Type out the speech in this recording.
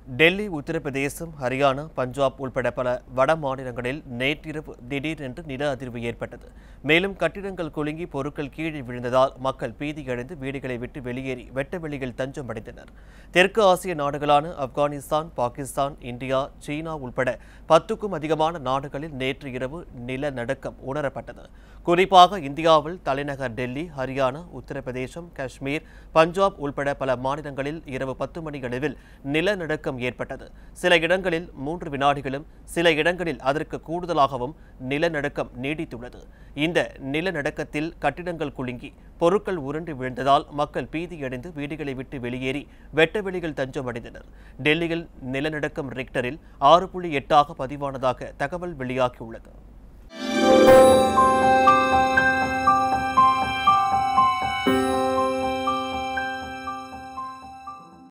டெல்லி உத்தரப்பிரதேசம் ஹரியானா பஞ்சாப் உள்பட பல வட மாநிலங்களில் நேற்றிரவு திடீரென்று நில அதிர்வு ஏற்பட்டது மேலும் கட்டிடங்கள் குலுங்கி பொருட்கள் கீழே விழுந்ததால் மக்கள் பீதியடைந்து வீடுகளை விட்டு வெளியேறி வெட்ட வெளியில் தஞ்சம் அடைந்தனர் தெற்கு ஆசிய நாடுகளான ஆப்கானிஸ்தான் பாகிஸ்தான் இந்தியா சீனா உள்பட பத்துக்கும் அதிகமான நாடுகளில் நேற்று இரவு நிலநடுக்கம் உணரப்பட்டது குறிப்பாக இந்தியாவில் தலைநகர் டெல்லி ஹரியானா உத்தரப்பிரதேசம் காஷ்மீர் பஞ்சாப் உள்பட பல மாநிலங்களில் இரவு பத்து மணி அளவில் நிலநடுக்கம் ஏற்பட்டது சில இடங்களில் மூன்று வினாடிகளும் சில இடங்களில் அதற்கு கூடுதலாகவும் நிலநடுக்கம் நீடித்துள்ளது இந்த நிலநடுக்கத்தில் கட்டிடங்கள் குலுங்கி பொருட்கள் உருண்டு விழுந்ததால் மக்கள் பீதியடைந்து வீடுகளை விட்டு வெளியேறி வெட்ட வெளியில் தஞ்சம் அடைந்தனர் டெல்லியில் நிலநடுக்கம் ரிக்டரில் ஆறு புள்ளி எட்டாக பதிவானதாக தகவல் வெளியாகியுள்ளது